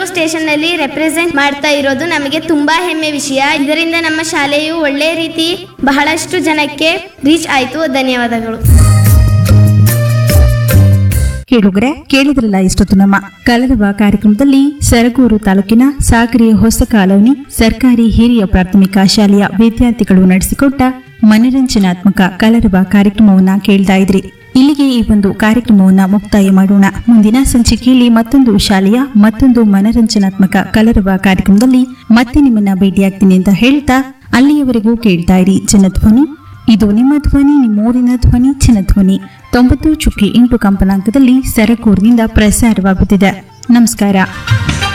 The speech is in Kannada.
ಸ್ಟೇಷನ್ ನಲ್ಲಿ ರೆಪ್ರೆಸೆಂಟ್ ಮಾಡ್ತಾ ಇರೋದು ನಮಗೆ ತುಂಬಾ ಹೆಮ್ಮೆ ವಿಷಯ ಇದರಿಂದ ನಮ್ಮ ಶಾಲೆಯು ಒಳ್ಳೆ ರೀತಿ ಬಹಳಷ್ಟು ಜನಕ್ಕೆ ರೀಚ್ ಆಯ್ತು ಧನ್ಯವಾದಗಳು ಕೇಳುಗರೆ ಕೇಳಿದ್ರಲ್ಲ ಇಷ್ಟೊತ್ತು ನಮ್ಮ ಕಲರವ ಕಾರ್ಯಕ್ರಮದಲ್ಲಿ ಸರಗೂರು ತಾಲೂಕಿನ ಸಾಗರಿ ಹೊಸ ಕಾಲೋನಿ ಸರ್ಕಾರಿ ಹಿರಿಯ ಪ್ರಾಥಮಿಕ ಶಾಲೆಯ ವಿದ್ಯಾರ್ಥಿಗಳು ನಡೆಸಿಕೊಟ್ಟ ಮನರಂಜನಾತ್ಮಕ ಕಲರವ ಕಾರ್ಯಕ್ರಮವನ್ನ ಕೇಳ್ತಾ ಇದ್ರಿ ಇಲ್ಲಿಗೆ ಈ ಒಂದು ಕಾರ್ಯಕ್ರಮವನ್ನ ಮುಕ್ತಾಯ ಮಾಡೋಣ ಮುಂದಿನ ಸಂಚಿಕೆಯಲ್ಲಿ ಮತ್ತೊಂದು ಶಾಲೆಯ ಮತ್ತೊಂದು ಮನರಂಜನಾತ್ಮಕ ಕಲರವ ಕಾರ್ಯಕ್ರಮದಲ್ಲಿ ಮತ್ತೆ ನಿಮ್ಮನ್ನ ಭೇಟಿಯಾಗ್ತೀನಿ ಅಂತ ಹೇಳ್ತಾ ಅಲ್ಲಿಯವರೆಗೂ ಕೇಳ್ತಾ ಇರಿ ಜನಧ್ವನಿ ಇದು ನಿಮ್ಮ ಧ್ವನಿ ನಿಮ್ಮೂರಿನ ಧ್ವನಿ ಚಿನ್ನಧ್ವನಿ ತೊಂಬತ್ತು ಚುಕ್ಕಿ ಎಂಟು ಕಂಪನಾಂಕದಲ್ಲಿ ಸರಕೂರಿನಿಂದ ಪ್ರಸಾರವಾಗುತ್ತಿದೆ ನಮಸ್ಕಾರ